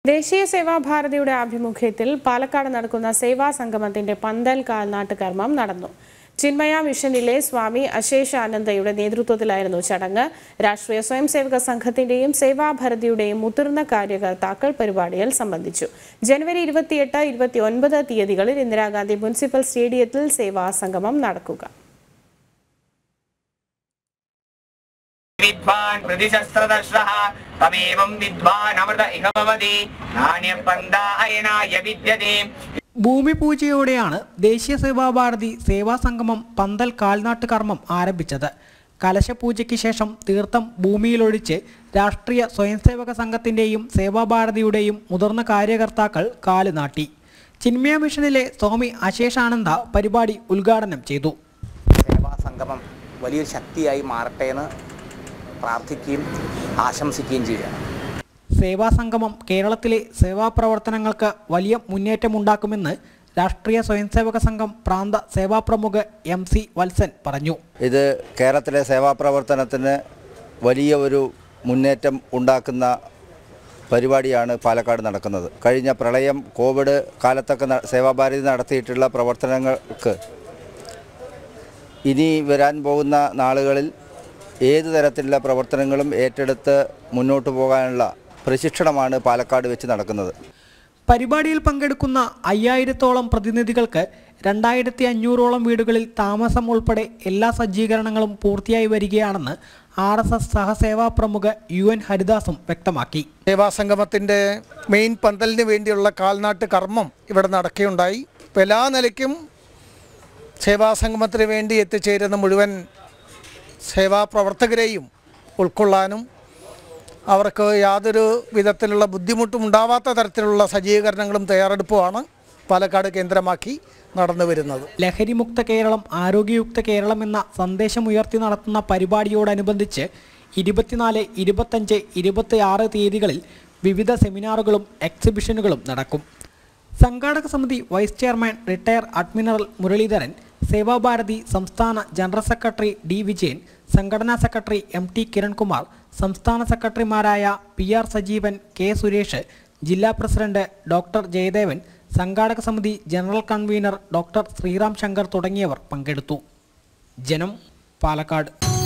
ദേശീയ സേവാഭാരതിയുടെ ആഭിമുഖ്യത്തിൽ പാലക്കാട് നടക്കുന്ന സേവാ സംഗമത്തിന്റെ പന്തൽ കാൽനാട്ട് കർമ്മം നടന്നു ചിന്മയ മിഷനിലെ സ്വാമി അശേഷാനന്ദയുടെ നേതൃത്വത്തിലായിരുന്നു ചടങ്ങ് രാഷ്ട്രീയ സ്വയംസേവക സംഘത്തിന്റെയും സേവാഭാരതിയുടെയും മുതിർന്ന കാര്യകർത്താക്കൾ പരിപാടിയിൽ സംബന്ധിച്ചു ജനുവരി ഇരുപത്തിയെട്ട് ഇരുപത്തിയൊൻപത് തീയതികളിൽ ഇന്ദിരാഗാന്ധി മുനിസിപ്പൽ സ്റ്റേഡിയത്തിൽ സേവാ സംഗമം നടക്കുക विद्वान् प्रतिशस्त्रदर्शः तमेवं विद्वान् अमृत इह भवति नान्यपन्दायनाय विद्यते ഭൂമി പൂജയോടെയാണ് ദേശീയ സേവാഭാരതി സേവാ സംഗമം പന്തൽ കാൽനാട്ട് കർമ്മം ആരംഭിച്ചത് കലശപൂജയ്ക്ക് ശേഷം തീർത്ഥം ഭൂമിയിലൊഴിച്ച് രാഷ്ട്രീയ സ്വയംസേവക സംഘത്തിൻ്റെയും സേവാഭാരതിയുടെയും മുതിർന്ന കാര്യകർത്താക്കൾ കാലുനാട്ടി ചിന്മയ മിഷനിലെ സ്വാമി അശേഷാനന്ദ പരിപാടി ഉദ്ഘാടനം ചെയ്തു സേവാ സംഗമം വലിയൊരു ശക്തിയായി മാറട്ടെ എന്ന് പ്രാർത്ഥിക്കുകയും ആശംസിക്കുകയും ചെയ്യുകയാണ് സേവാ സംഗമം കേരളത്തിലെ സേവാ പ്രവർത്തനങ്ങൾക്ക് വലിയ മുന്നേറ്റമുണ്ടാക്കുമെന്ന് രാഷ്ട്രീയ സ്വയംസേവക സംഘം പ്രാന്ത സേവാപ്രമുഖ എം സി വത്സൻ പറഞ്ഞു ഇത് കേരളത്തിലെ സേവാപ്രവർത്തനത്തിന് വലിയ ഒരു മുന്നേറ്റം ഉണ്ടാക്കുന്ന പരിപാടിയാണ് പാലക്കാട് നടക്കുന്നത് കഴിഞ്ഞ പ്രളയം കോവിഡ് കാലത്തൊക്കെ ന- സേവാഭാരതി നടത്തിയിട്ടുള്ള പ്രവർത്തനങ്ങൾക്ക് ഇനി വരാൻ പോകുന്ന നാളുകളിൽ ഏത് തരത്തിലുള്ള പ്രവർത്തനങ്ങളും ഏറ്റെടുത്ത് മുന്നോട്ട് പോകാനുള്ള പ്രശിക്ഷണമാണ് പാലക്കാട് വെച്ച് നടക്കുന്നത് പരിപാടിയിൽ പങ്കെടുക്കുന്ന അയ്യായിരത്തോളം പ്രതിനിധികൾക്ക് രണ്ടായിരത്തി അഞ്ഞൂറോളം വീടുകളിൽ താമസം ഉൾപ്പെടെ എല്ലാ സജ്ജീകരണങ്ങളും പൂർത്തിയായി വരികയാണെന്ന് ആർ എസ് എസ് സഹസേവാ പ്രമുഖ യു എൻ ഹരിദാസും വ്യക്തമാക്കി സേവാസംഗമത്തിൻ്റെ മെയിൻ പന്തലിന് വേണ്ടിയുള്ള കാൽനാട്ട് കർമ്മം ഇവിടെ നടക്കുകയുണ്ടായി അപ്പോൾ എല്ലാ നിലയ്ക്കും സേവാസംഗമത്തിന് വേണ്ടി എത്തിച്ചേരുന്ന മുഴുവൻ സേവാപ്രവർത്തകരെയും ഉൾക്കൊള്ളാനും അവർക്ക് യാതൊരു വിധത്തിലുള്ള ബുദ്ധിമുട്ടും ഉണ്ടാവാത്ത തരത്തിലുള്ള സജ്ജീകരണങ്ങളും തയ്യാറെടുപ്പുമാണ് പാലക്കാട് കേന്ദ്രമാക്കി നടന്നു വരുന്നത് ലഹരിമുക്ത കേരളം ആരോഗ്യയുക്ത കേരളം എന്ന സന്ദേശമുയർത്തി നടത്തുന്ന പരിപാടിയോടനുബന്ധിച്ച് ഇരുപത്തിനാല് ഇരുപത്തഞ്ച് ഇരുപത്തിയാറ് തീയതികളിൽ വിവിധ സെമിനാറുകളും എക്സിബിഷനുകളും നടക്കും സംഘാടക സമിതി vice chairman retire admiral Muraleedharan Sevabharathi സംസ്ഥാന ജനറൽ സെക്രട്ടറി ഡി വിജയൻ സംഘടനാ സെക്രട്ടറി എം ടി കിരൺകുമാർ സംസ്ഥാന സെക്രട്ടറിമാരായ P R Sajeevan K Suresh ജില്ലാ പ്രസിഡന്റ് ഡോക്ടർ ജയദേവൻ സംഘാടക സമിതി general convener doctor Sreeram Shankar തുടങ്ങിയവർ പങ്കെടുത്തു ജനം പാലക്കാട്